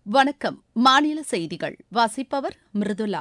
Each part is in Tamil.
வணக்கம் மாநில செய்திகள் வாசிப்பவர் மிருதுலா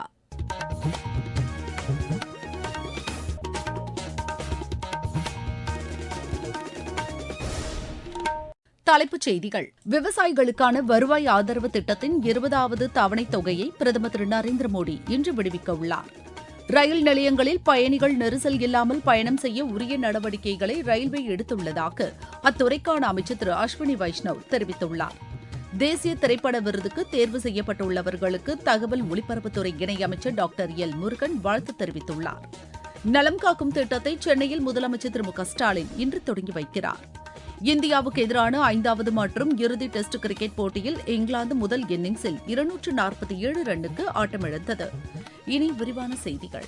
தலைப்புச் செய்திகள் விவசாயிகளுக்கான வருவாய் ஆதரவு திட்டத்தின் இருபதாவது தவணைத் தொகையை பிரதமர் திரு நரேந்திர மோடி இன்று விடுவிக்க உள்ளார் ரயில் நிலையங்களில் பயணிகள் நெரிசல் இல்லாமல் பயணம் செய்ய உரிய நடவடிக்கைகளை ரயில்வே எடுத்துள்ளதாக அத்துறைக்கான அமைச்சர் திரு அஸ்வினி வைஷ்ணவ் தெரிவித்துள்ளார் தேசிய திரைப்பட விருதுக்கு தேர்வு செய்யப்பட்டுள்ளவர்களுக்கு தகவல் ஒலிபரப்புத்துறை இணையமைச்சர் டாக்டர் எல் முருகன் வாழ்த்து தெரிவித்துள்ளார் நலம் காக்கும் திட்டத்தை சென்னையில் முதலமைச்சர் திரு மு க ஸ்டாலின் இன்று தொடங்கி வைக்கிறார் இந்தியாவுக்கு எதிரான ஐந்தாவது மற்றும் இறுதி டெஸ்ட் கிரிக்கெட் போட்டியில் இங்கிலாந்து முதல் இன்னிங்ஸில் இருநூற்று நாற்பத்தி ஏழு ரன்னுக்கு ஆட்டமிழந்தது இனி விரிவான செய்திகள்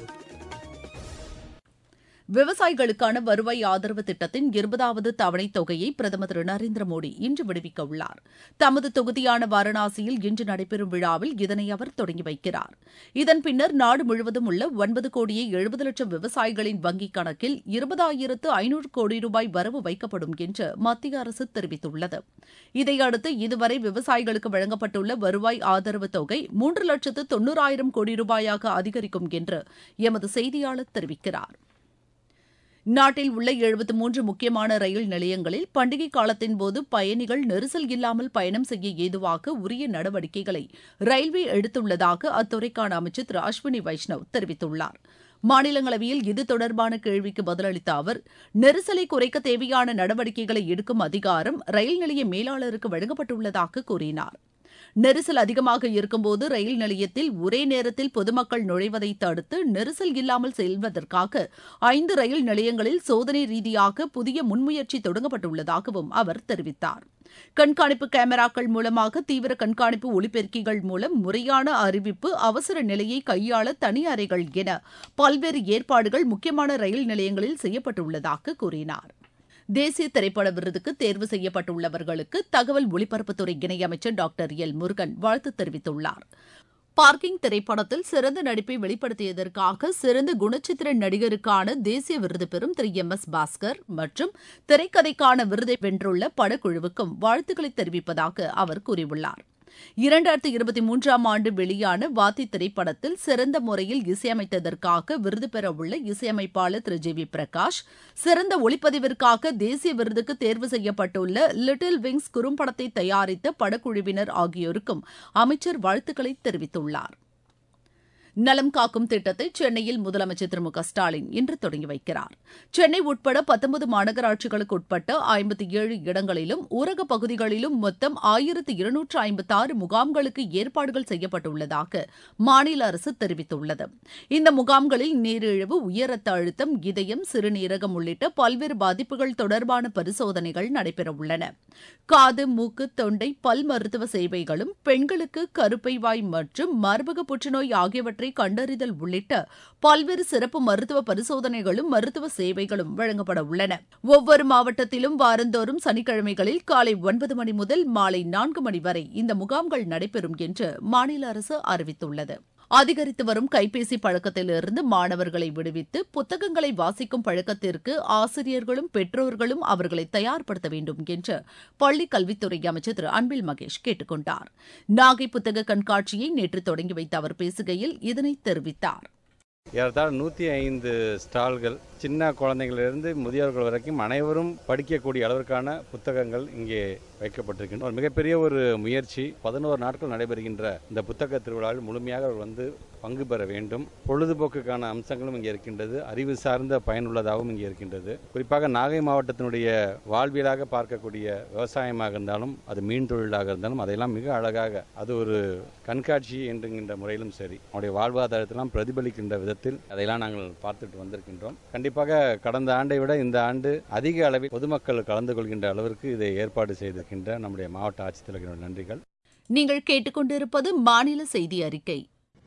விவசாயிகளுக்கான வருவாய் ஆதரவு திட்டத்தின் இருபதாவது தவணைத் தொகையை பிரதமர் திரு நரேந்திர மோடி இன்று விடுவிக்க உள்ளார் தமது தொகுதியான வாரணாசியில் இன்று நடைபெறும் விழாவில் இதனை அவர் தொடங்கி வைக்கிறார் இதன் பின்னர் நாடு முழுவதும் உள்ள ஒன்பது கோடியே எழுபது லட்சம் விவசாயிகளின் வங்கிக் கணக்கில் இருபதாயிரத்து ஐநூறு கோடி ரூபாய் வரவு வைக்கப்படும் என்று மத்திய அரசு தெரிவித்துள்ளது இதையடுத்து இதுவரை விவசாயிகளுக்கு வழங்கப்பட்டுள்ள வருவாய் ஆதரவு தொகை மூன்று லட்சத்து தொன்னூறாயிரம் கோடி ரூபாயாக அதிகரிக்கும் என்று எமது செய்தியாளர் தெரிவிக்கிறார் நாட்டில் உள்ள எழுபத்து மூன்று முக்கியமான ரயில் நிலையங்களில் பண்டிகை காலத்தின் போது பயணிகள் நெரிசல் இல்லாமல் பயணம் செய்ய ஏதுவாக உரிய நடவடிக்கைகளை ரயில்வே எடுத்துள்ளதாக அத்துறைக்கான அமைச்சர் திரு அஸ்வினி வைஷ்ணவ் தெரிவித்துள்ளார் மாநிலங்களவையில் இது தொடர்பான கேள்விக்கு பதிலளித்த அவர் நெரிசலை குறைக்க தேவையான நடவடிக்கைகளை எடுக்கும் அதிகாரம் ரயில் நிலைய மேலாளருக்கு வழங்கப்பட்டுள்ளதாக கூறினார் நெரிசல் அதிகமாக இருக்கும்போது ரயில் நிலையத்தில் ஒரே நேரத்தில் பொதுமக்கள் நுழைவதை தடுத்து நெரிசல் இல்லாமல் செல்வதற்காக ஐந்து ரயில் நிலையங்களில் சோதனை ரீதியாக புதிய முன்முயற்சி தொடங்கப்பட்டுள்ளதாகவும் அவர் தெரிவித்தார் கண்காணிப்பு கேமராக்கள் மூலமாக தீவிர கண்காணிப்பு ஒலிபெருக்கிகள் மூலம் முறையான அறிவிப்பு அவசர நிலையை கையாள தனி அறைகள் என பல்வேறு ஏற்பாடுகள் முக்கியமான ரயில் நிலையங்களில் செய்யப்பட்டுள்ளதாக கூறினார் தேசிய திரைப்பட விருதுக்கு தேர்வு செய்யப்பட்டுள்ளவர்களுக்கு தகவல் ஒலிபரப்புத்துறை இணையமைச்சர் டாக்டர் எல் முருகன் வாழ்த்து தெரிவித்துள்ளார் பார்க்கிங் திரைப்படத்தில் சிறந்த நடிப்பை வெளிப்படுத்தியதற்காக சிறந்த குணச்சித்திர நடிகருக்கான தேசிய விருது பெறும் திரு எம் எஸ் பாஸ்கர் மற்றும் திரைக்கதைக்கான விருதை வென்றுள்ள படக்குழுவுக்கும் வாழ்த்துக்களை தெரிவிப்பதாக அவர் கூறியுள்ளார் இரண்டாயிரத்தி இருபத்தி மூன்றாம் ஆண்டு வெளியான வாத்தி திரைப்படத்தில் சிறந்த முறையில் இசையமைத்ததற்காக விருது பெறவுள்ள இசையமைப்பாளர் திரு ஜி வி பிரகாஷ் சிறந்த ஒளிப்பதிவிற்காக தேசிய விருதுக்கு தேர்வு செய்யப்பட்டுள்ள லிட்டில் விங்ஸ் குறும்படத்தை தயாரித்த படக்குழுவினர் ஆகியோருக்கும் அமைச்சர் வாழ்த்துக்களை தெரிவித்துள்ளார் நலம் காக்கும் திட்டத்தை சென்னையில் முதலமைச்சர் திரு மு க ஸ்டாலின் இன்று தொடங்கி வைக்கிறார் சென்னை உட்பட பத்தொன்பது மாநகராட்சிகளுக்கு உட்பட்ட ஐம்பத்தி ஏழு இடங்களிலும் ஊரக பகுதிகளிலும் மொத்தம் ஆயிரத்து இருநூற்று ஐம்பத்தி ஆறு முகாம்களுக்கு ஏற்பாடுகள் செய்யப்பட்டுள்ளதாக மாநில அரசு தெரிவித்துள்ளது இந்த முகாம்களில் நீரிழிவு உயர் ரத்த அழுத்தம் இதயம் சிறுநீரகம் உள்ளிட்ட பல்வேறு பாதிப்புகள் தொடர்பான பரிசோதனைகள் நடைபெறவுள்ளன காது மூக்கு தொண்டை பல் மருத்துவ சேவைகளும் பெண்களுக்கு கருப்பை வாய் மற்றும் மார்பக புற்றுநோய் ஆகியவற்றை கண்டறிதல் உள்ளிட்ட பல்வேறு சிறப்பு மருத்துவ பரிசோதனைகளும் மருத்துவ சேவைகளும் வழங்கப்பட உள்ளன ஒவ்வொரு மாவட்டத்திலும் வாரந்தோறும் சனிக்கிழமைகளில் காலை ஒன்பது மணி முதல் மாலை நான்கு மணி வரை இந்த முகாம்கள் நடைபெறும் என்று மாநில அரசு அறிவித்துள்ளது அதிகரித்து வரும் கைபேசி பழக்கத்திலிருந்து மாணவர்களை விடுவித்து புத்தகங்களை வாசிக்கும் பழக்கத்திற்கு ஆசிரியர்களும் பெற்றோர்களும் அவர்களை தயார்படுத்த வேண்டும் என்று பள்ளிக் கல்வித்துறை அமைச்சர் திரு அன்பில் மகேஷ் கேட்டுக் கொண்டார் நாகை புத்தக கண்காட்சியை நேற்று தொடங்கி வைத்த அவர் பேசுகையில் இதனை தெரிவித்தார் ஏறத்தாழ நூற்றி ஐந்து ஸ்டால்கள் சின்ன குழந்தைகளிலிருந்து முதியோர்கள் வரைக்கும் அனைவரும் படிக்கக்கூடிய அளவிற்கான புத்தகங்கள் இங்கே வைக்கப்பட்டிருக்கின்றன ஒரு மிகப்பெரிய ஒரு முயற்சி பதினோரு நாட்கள் நடைபெறுகின்ற இந்த புத்தக திருவிழாவில் முழுமையாக அவர் வந்து பங்கு பெற வேண்டும் பொழுதுபோக்குக்கான அம்சங்களும் இங்கே இருக்கின்றது அறிவு சார்ந்த பயனுள்ளதாகவும் இங்கே இருக்கின்றது குறிப்பாக நாகை மாவட்டத்தினுடைய வாழ்வியலாக பார்க்கக்கூடிய விவசாயமாக இருந்தாலும் அது மீன் தொழிலாக இருந்தாலும் அதையெல்லாம் மிக அழகாக அது ஒரு கண்காட்சி என்கின்ற முறையிலும் சரி அவருடைய வாழ்வாதாரத்தெல்லாம் பிரதிபலிக்கின்ற விதத்தில் அதையெல்லாம் நாங்கள் பார்த்துட்டு வந்திருக்கின்றோம் கண்டிப்பாக கடந்த ஆண்டை விட இந்த ஆண்டு அதிக அளவில் பொதுமக்கள் கலந்து கொள்கின்ற அளவிற்கு இதை ஏற்பாடு செய்திருக்கின்ற நம்முடைய மாவட்ட ஆட்சித்தலைவர்கள் நன்றிகள் நீங்கள் கேட்டுக்கொண்டிருப்பது மாநில செய்தி அறிக்கை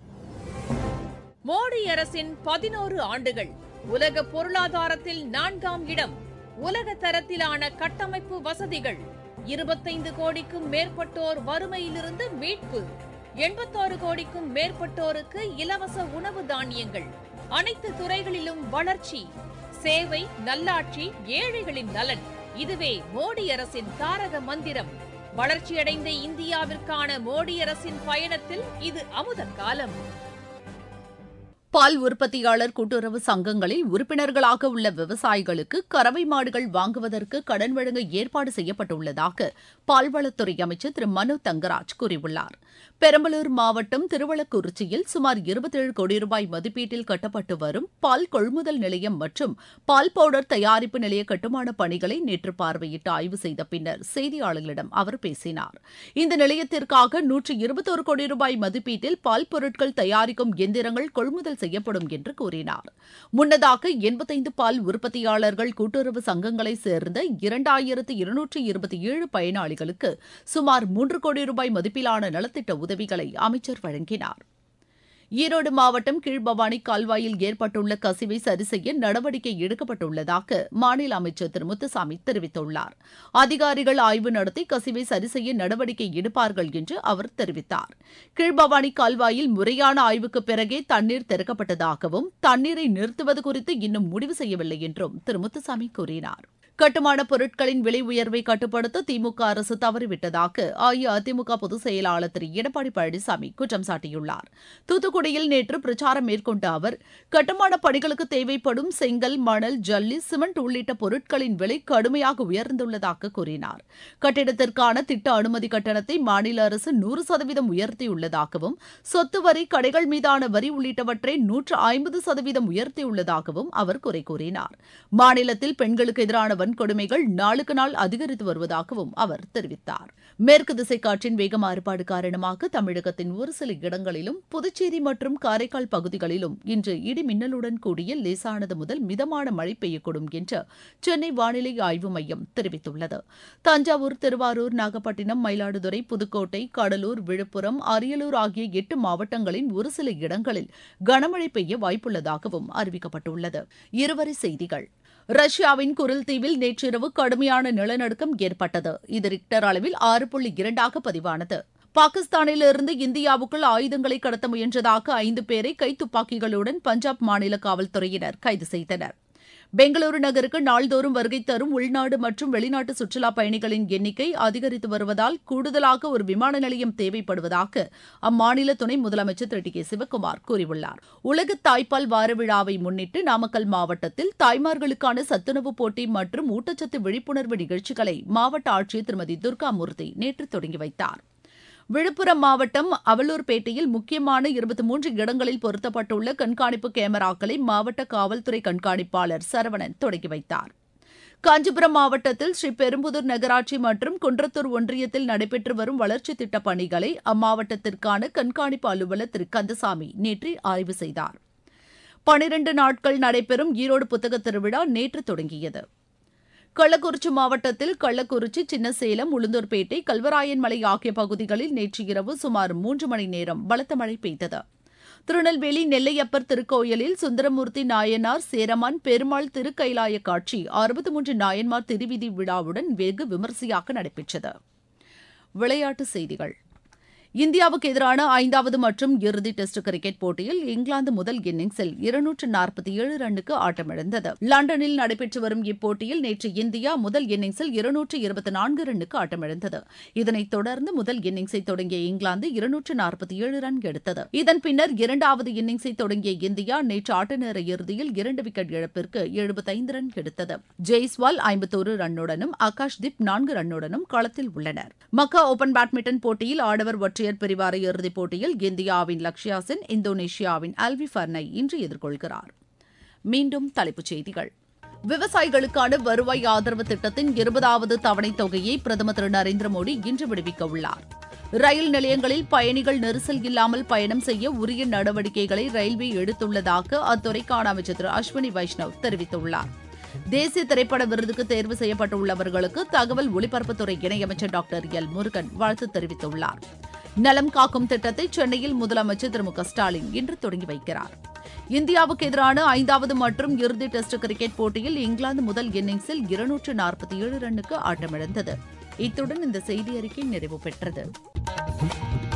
மோடி அரசின் பதினோரு ஆண்டுகள் உலக பொருளாதாரத்தில் நான்காம் இடம் உலக தரத்திலான கட்டமைப்பு வசதிகள் இருபத்தைந்து கோடிக்கும் மேற்பட்டோர் வறுமையிலிருந்து மீட்பு எண்பத்தாறு கோடிக்கும் மேற்பட்டோருக்கு இலவச உணவு தானியங்கள் அனைத்து துறைகளிலும் வளர்ச்சி சேவை நல்லாட்சி ஏழைகளின் நலன் இதுவே மோடி அரசின் தாரக மந்திரம் வளர்ச்சியடைந்த இந்தியாவிற்கான மோடி அரசின் பயணத்தில் இது அமுத காலம் பால் உற்பத்தியாளர் கூட்டுறவு சங்கங்களில் உறுப்பினர்களாக உள்ள விவசாயிகளுக்கு கறவை மாடுகள் வாங்குவதற்கு கடன் வழங்க ஏற்பாடு செய்யப்பட்டுள்ளதாக பால்வளத்துறை அமைச்சர் திரு மனு தங்கராஜ் கூறியுள்ளார் பெரம்பலூர் மாவட்டம் திருவள்ளக்குறிச்சியில் சுமார் இருபத்தேழு கோடி ரூபாய் மதிப்பீட்டில் கட்டப்பட்டு வரும் பால் கொள்முதல் நிலையம் மற்றும் பால் பவுடர் தயாரிப்பு நிலைய கட்டுமான பணிகளை நேற்று பார்வையிட்டு ஆய்வு செய்த பின்னர் செய்தியாளர்களிடம் அவர் பேசினார் இந்த நிலையத்திற்காக நூற்று இருபத்தோரு கோடி ரூபாய் மதிப்பீட்டில் பால் பொருட்கள் தயாரிக்கும் எந்திரங்கள் கொள்முதல் செய்யப்படும் என்று கூறினார் முன்னதாக எண்பத்தைந்து பால் உற்பத்தியாளர்கள் கூட்டுறவு சங்கங்களை சேர்ந்த இரண்டாயிரத்து இருநூற்று இருபத்தி ஏழு பயனாளிகளுக்கு சுமார் மூன்று கோடி ரூபாய் மதிப்பிலான நலத்திட்ட உதவிகளை அமைச்சர் வழங்கினார் ஈரோடு மாவட்டம் கீழ்பவானி கால்வாயில் ஏற்பட்டுள்ள கசிவை சரி செய்ய நடவடிக்கை எடுக்கப்பட்டுள்ளதாக மாநில அமைச்சர் திரு முத்துசாமி தெரிவித்துள்ளார் அதிகாரிகள் ஆய்வு நடத்தி கசிவை சரி செய்ய நடவடிக்கை எடுப்பார்கள் என்று அவர் தெரிவித்தார் கீழ்பவானி கால்வாயில் முறையான ஆய்வுக்கு பிறகே தண்ணீர் திறக்கப்பட்டதாகவும் தண்ணீரை நிறுத்துவது குறித்து இன்னும் முடிவு செய்யவில்லை என்றும் திரு முத்துசாமி கூறினார் கட்டுமான பொருட்களின் விலை உயர்வை கட்டுப்படுத்த திமுக அரசு தவறிவிட்டதாக அஇஅதிமுக பொதுச் செயலாளர் திரு எடப்பாடி பழனிசாமி குற்றம் சாட்டியுள்ளார் தூத்துக்குடியில் நேற்று பிரச்சாரம் மேற்கொண்ட அவர் கட்டுமான பணிகளுக்கு தேவைப்படும் செங்கல் மணல் ஜல்லி சிமெண்ட் உள்ளிட்ட பொருட்களின் விலை கடுமையாக உயர்ந்துள்ளதாக கூறினார் கட்டிடத்திற்கான திட்ட அனுமதி கட்டணத்தை மாநில அரசு நூறு சதவீதம் உயர்த்தியுள்ளதாகவும் சொத்து வரி கடைகள் மீதான வரி உள்ளிட்டவற்றை நூற்று ஐம்பது சதவீதம் உயர்த்தியுள்ளதாகவும் அவர் குறை கூறினார் மாநிலத்தில் பெண்களுக்கு எதிரான வன்கொடுமைகள் நாளுக்கு நாள் அதிகரித்து வருவதாகவும் அவர் தெரிவித்தார் மேற்கு திசை காற்றின் வேக மாறுபாடு காரணமாக தமிழகத்தின் ஒரு சில இடங்களிலும் புதுச்சேரி மற்றும் காரைக்கால் பகுதிகளிலும் இன்று இடி மின்னலுடன் கூடிய லேசானது முதல் மிதமான மழை பெய்யக்கூடும் என்று சென்னை வானிலை ஆய்வு மையம் தெரிவித்துள்ளது தஞ்சாவூர் திருவாரூர் நாகப்பட்டினம் மயிலாடுதுறை புதுக்கோட்டை கடலூர் விழுப்புரம் அரியலூர் ஆகிய எட்டு மாவட்டங்களின் ஒரு சில இடங்களில் கனமழை பெய்ய வாய்ப்புள்ளதாகவும் அறிவிக்கப்பட்டுள்ளது இருவரி செய்திகள் ரஷ்யாவின் குரில் தீவில் நேற்றிரவு கடுமையான நிலநடுக்கம் ஏற்பட்டது இது ரிக்டர் அளவில் ஆறு புள்ளி இரண்டாக பதிவானது பாகிஸ்தானிலிருந்து இந்தியாவுக்குள் ஆயுதங்களை கடத்த முயன்றதாக ஐந்து பேரை கைத்துப்பாக்கிகளுடன் பஞ்சாப் மாநில காவல்துறையினர் கைது செய்தனர் பெங்களூரு நகருக்கு நாள்தோறும் வருகை தரும் உள்நாடு மற்றும் வெளிநாட்டு சுற்றுலா பயணிகளின் எண்ணிக்கை அதிகரித்து வருவதால் கூடுதலாக ஒரு விமான நிலையம் தேவைப்படுவதாக அம்மாநில துணை முதலமைச்சர் திரு டி கே சிவக்குமார் கூறியுள்ளார் உலக தாய்ப்பால் வார விழாவை முன்னிட்டு நாமக்கல் மாவட்டத்தில் தாய்மார்களுக்கான சத்துணவு போட்டி மற்றும் ஊட்டச்சத்து விழிப்புணர்வு நிகழ்ச்சிகளை மாவட்ட ஆட்சியர் திருமதி துர்காமூர்த்தி நேற்று தொடங்கி வைத்தார் விழுப்புரம் மாவட்டம் அவலூர்பேட்டையில் முக்கியமான இருபத்தி மூன்று இடங்களில் பொருத்தப்பட்டுள்ள கண்காணிப்பு கேமராக்களை மாவட்ட காவல்துறை கண்காணிப்பாளர் சரவணன் தொடங்கி வைத்தார் காஞ்சிபுரம் மாவட்டத்தில் ஸ்ரீ பெரும்புதூர் நகராட்சி மற்றும் குன்றத்தூர் ஒன்றியத்தில் நடைபெற்று வரும் வளர்ச்சித் திட்டப் பணிகளை அம்மாவட்டத்திற்கான கண்காணிப்பு அலுவலர் திரு கந்தசாமி நேற்று ஆய்வு செய்தார் பனிரண்டு நாட்கள் நடைபெறும் ஈரோடு புத்தகத் திருவிழா நேற்று தொடங்கியது கள்ளக்குறிச்சி மாவட்டத்தில் கள்ளக்குறிச்சி சின்னசேலம் உளுந்தூர்பேட்டை கல்வராயன்மலை ஆகிய பகுதிகளில் நேற்று இரவு சுமார் மூன்று மணி நேரம் பலத்த மழை பெய்தது திருநெல்வேலி நெல்லையப்பர் திருக்கோயிலில் சுந்தரமூர்த்தி நாயனார் சேரமான் பெருமாள் திருக்கைலாய காட்சி அறுபத்தி மூன்று நாயன்மார் திருவிதி விழாவுடன் வெகு விமரிசையாக நடைபெற்றது விளையாட்டுச் செய்திகள் இந்தியாவுக்கு எதிரான ஐந்தாவது மற்றும் இறுதி டெஸ்ட் கிரிக்கெட் போட்டியில் இங்கிலாந்து முதல் இன்னிங்ஸில் இருநூற்று நாற்பத்தி ஏழு ரன்னுக்கு ஆட்டமிழந்தது லண்டனில் நடைபெற்று வரும் இப்போட்டியில் நேற்று இந்தியா முதல் இன்னிங்ஸில் இருநூற்று இருபத்தி நான்கு ரன்னுக்கு ஆட்டமிழந்தது இதனைத் தொடர்ந்து முதல் இன்னிங்ஸை தொடங்கிய இங்கிலாந்து இருநூற்று நாற்பத்தி ஏழு ரன் எடுத்தது இதன் பின்னர் இரண்டாவது இன்னிங்ஸை தொடங்கிய இந்தியா நேற்று ஆட்ட நேர இறுதியில் இரண்டு விக்கெட் இழப்பிற்கு எழுபத்தைந்து ரன் எடுத்தது ஜெய்ஸ்வால் ஐம்பத்தோரு ரன்னுடனும் ஆகாஷ் தீப் நான்கு ரன்னுடனும் களத்தில் உள்ளனர் மக்கா ஓபன் பேட்மிண்டன் போட்டியில் ஆடவர் ஒற்றையர் பிரிவார இறுதிப் போட்டியில் இந்தியாவின் லக்ஷ்யா சென் இந்தோனேஷியாவின் அல்வி ஃபர்னை இன்று எதிர்கொள்கிறார் மீண்டும் தலைப்புச் செய்திகள் விவசாயிகளுக்கான வருவாய் ஆதரவு திட்டத்தின் இருபதாவது தவணைத் தொகையை பிரதமர் திரு நரேந்திர மோடி இன்று விடுவிக்க உள்ளார் ரயில் நிலையங்களில் பயணிகள் நெரிசல் இல்லாமல் பயணம் செய்ய உரிய நடவடிக்கைகளை ரயில்வே எடுத்துள்ளதாக அத்துறைக்கான அமைச்சர் திரு அஸ்வினி வைஷ்ணவ் தெரிவித்துள்ளார் தேசிய திரைப்பட விருதுக்கு தேர்வு செய்யப்பட்டுள்ளவர்களுக்கு தகவல் ஒலிபரப்புத்துறை இணையமைச்சர் டாக்டர் எல் முருகன் வாழ்த்து தெரிவித்துள்ளார் நலம் காக்கும் திட்டத்தை சென்னையில் முதலமைச்சர் திரு மு க ஸ்டாலின் இன்று தொடங்கி வைக்கிறார் இந்தியாவுக்கு எதிரான ஐந்தாவது மற்றும் இறுதி டெஸ்ட் கிரிக்கெட் போட்டியில் இங்கிலாந்து முதல் இன்னிங்ஸில் இருநூற்று நாற்பத்தி ஏழு ரன்னுக்கு ஆட்டமிழந்தது இத்துடன் இந்த செய்தி அறிக்கை நிறைவு பெற்றது